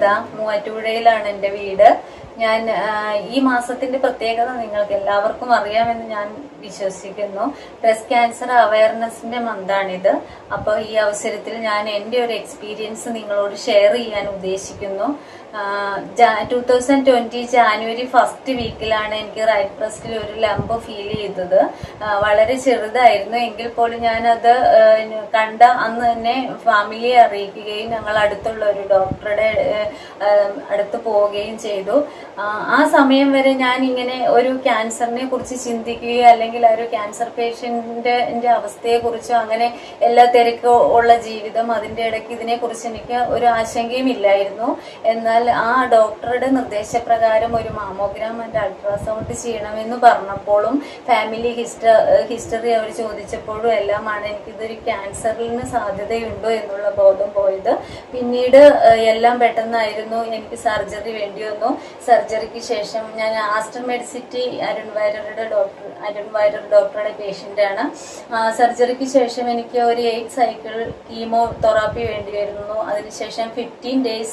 മൂവാറ്റുപുഴയിലാണ് എൻ്റെ വീട് ഞാൻ ആ, ഈ മാസത്തിന്റെ പ്രത്യേകത നിങ്ങൾക്ക് എല്ലാവർക്കും അറിയാമെന്ന് ഞാൻ വിശ്വസിക്കുന്നു ബ്രസ്റ്റ് ക്യാൻസർ അവയർനെസിന്റെ മന്താണിത് അപ്പോൾ ഈ അവസരത്തിൽ ഞാൻ എൻ്റെ ഒരു എക്സ്പീരിയൻസ് നിങ്ങളോട് ഷെയർ ചെയ്യാൻ ഉദ്ദേശിക്കുന്നു two thousand twenty January first വീക്കിലാണ് എനിക്ക് റൈറ്റ് ബ്രസ്റ്റിൽ ഒരു ലംബ് ഫീൽ ചെയ്തത് ആ, വളരെ ചെറുതായിരുന്നു എങ്കിൽ പോലും ഞാനത് ആ, കണ്ട അന്ന് തന്നെ ഫാമിലിയെ അറിയിക്കുകയും ഞങ്ങൾ അടുത്തുള്ള ഒരു ഡോക്ടറുടെ ആ, അടുത്ത് പോവുകയും ചെയ്തു ആ, ആ സമയം വരെ ഞാൻ ഇങ്ങനെ ഒരു ക്യാൻസറിനെ കുറിച്ച് ചിന്തിക്കുകയോ അല്ലെങ്കിൽ ആ ഒരു ക്യാൻസർ പേഷ്യന്റിന്റെ അവസ്ഥയെ കുറിച്ചോ അങ്ങനെ എല്ലാ തിരക്കോ ഉള്ള ജീവിതം അതിന്റെ ഇടയ്ക്ക് ഇതിനെ കുറിച്ച് എനിക്ക് ഒരു ആശങ്കയും ഇല്ലായിരുന്നു എന്നാൽ ആ ഡോക്ടറുടെ നിർദ്ദേശപ്രകാരം ഒരു മാമോഗ്രാം ആൻഡ് അൾട്രാസൗണ്ട് ചെയ്യണമെന്ന് പറഞ്ഞപ്പോഴും ഫാമിലി ഹിസ്റ്റ ഹിസ്റ്ററി അവർ ചോദിച്ചപ്പോഴും എല്ലാമാണ് എനിക്കിതൊരു ക്യാൻസറിന് സാധ്യതയുണ്ടോ എന്നുള്ള ബോധം പോയത് പിന്നീട് ഏഹ്, എല്ലാം പെട്ടെന്നായിരുന്നു എനിക്ക് സർജറി വേണ്ടി വന്നു സർജറിക്ക് ശേഷം ഞാൻ ആസ്റ്റർ മെഡിസിറ്റി അരുൺ വൈററുടെ ഡോക്ടർ അരുൺ വൈറർ ഡോക്ടറുടെ പേഷ്യന്റ് ആണ് സർജറിക്ക് ശേഷം എനിക്ക് ഒരു എയ്റ്റ് സൈക്കിൾ കീമോ തെറാപ്പി വേണ്ടി വരുന്നു അതിനുശേഷം ഫിഫ്റ്റീൻ ഡേയ്സ്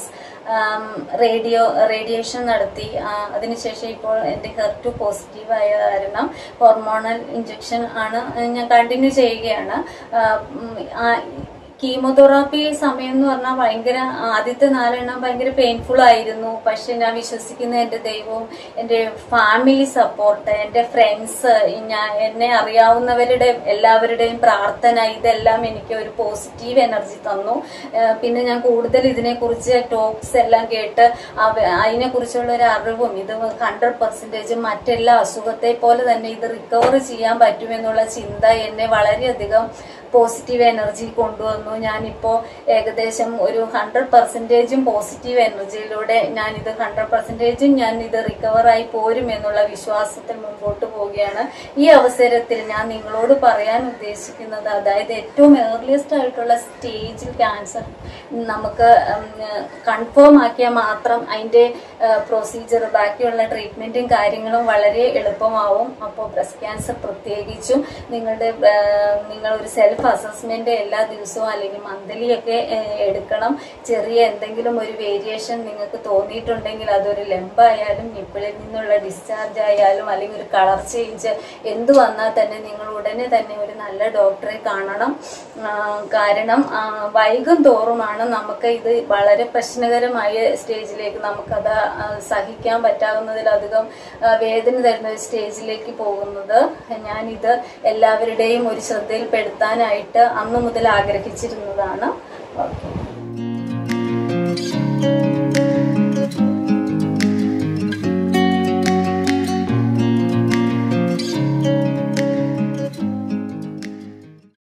റേഡിയോ റേഡിയേഷൻ നടത്തി ആ, അതിനുശേഷം ഇപ്പോൾ എൻ്റെ ഹെർട്ടു പോസിറ്റീവ് ആയ കാരണം ഹോർമോണൽ ഇഞ്ചക്ഷൻ ആണ് ഞാൻ കണ്ടിന്യൂ ചെയ്യുകയാണ് ആ, ഉം, ആ, കീമോതെറാപ്പി സമയം എന്ന് പറഞ്ഞാൽ ഭയങ്കര ആദ്യത്തെ നാലെണ്ണം ഭയങ്കര പെയിൻഫുൾ ആയിരുന്നു പക്ഷെ ഞാൻ വിശ്വസിക്കുന്ന എൻ്റെ ദൈവവും എൻ്റെ ഫാമിലി സപ്പോർട്ട് എൻ്റെ ഫ്രണ്ട്സ് ഞാൻ എന്നെ അറിയാവുന്നവരുടെ എല്ലാവരുടെയും പ്രാർത്ഥന ഇതെല്ലാം എനിക്ക് ഒരു പോസിറ്റീവ് എനർജി തന്നു ഏഹ് പിന്നെ ഞാൻ കൂടുതൽ ഇതിനെക്കുറിച്ച് ടോക്സ് എല്ലാം കേട്ട് അവ- അതിനെക്കുറിച്ചുള്ള ഒരു അറിവും ഇത് ഹൺഡ്രഡ് പെർസെൻറ്റേജ് മറ്റെല്ലാ അസുഖത്തെ പോലെ തന്നെ ഇത് റിക്കവർ ചെയ്യാൻ പറ്റുമെന്നുള്ള ചിന്ത എന്നെ വളരെയധികം പോസിറ്റീവ് എനർജി കൊണ്ടുവന്നു ഞാനിപ്പോ ഏകദേശം ഒരു ഹൺഡ്രഡ് പെർസെൻറ്റേജും പോസിറ്റീവ് എനർജിയിലൂടെ ഞാൻ ഇത് ഹൺഡ്രഡ് പെർസെൻറ്റേജും ഞാൻ ഇത് റിക്കവർ ആയി പോരും എന്നുള്ള വിശ്വാസത്തിൽ മുമ്പോട്ട് പോവുകയാണ് ഈ അവസരത്തിൽ ഞാൻ നിങ്ങളോട് പറയാൻ ഉദ്ദേശിക്കുന്നത് അതായത് ഏറ്റവും ഏർലിയസ്റ്റ് ആയിട്ടുള്ള സ്റ്റേജിൽ ക്യാൻസർ നമുക്ക് കൺഫേം ആക്കിയാൽ മാത്രം അതിന്റെ പ്രൊസീജിയർ ബാക്കിയുള്ള ട്രീറ്റ്മെന്റും കാര്യങ്ങളും വളരെ എളുപ്പമാവും അപ്പോൾ ബ്രസ്റ്റ് ക്യാൻസർ പ്രത്യേകിച്ചും നിങ്ങളുടെ ആ, നിങ്ങൾ ഒരു സെൽഫ് അസസ്മെന്റ് എല്ലാ ദിവസവും അല്ലെങ്കിൽ മന്ത്ലി ഒക്കെ ആ, എടുക്കണം ചെറിയ എന്തെങ്കിലും ഒരു വേരിയേഷൻ നിങ്ങൾക്ക് തോന്നിയിട്ടുണ്ടെങ്കിൽ അതൊരു ലംബായാലും നിപ്പിളിൽ നിന്നുള്ള ഡിസ്ചാർജ് ആയാലും അല്ലെങ്കിൽ ഒരു കളർ ചേഞ്ച് എന്ത് വന്നാൽ തന്നെ നിങ്ങൾ ഉടനെ തന്നെ ഒരു നല്ല ഡോക്ടറെ കാണണം ആ, കാരണം ആ, വൈകും തോറുമാണ് നമുക്ക് ഇത് വളരെ പ്രശ്നകരമായ സ്റ്റേജിലേക്ക് നമുക്കത് ആ, സഹിക്കാൻ പറ്റാവുന്നതിലധികം ആ, വേദന തരുന്ന ഒരു സ്റ്റേജിലേക്ക് പോകുന്നത് ഞാനിത് എല്ലാവരുടെയും ഒരു ശ്രദ്ധയിൽപ്പെടുത്താനായിട്ട് അന്നു മുതൽ ആഗ്രഹിച്ചിരുന്നതാണ് ഓക്കെ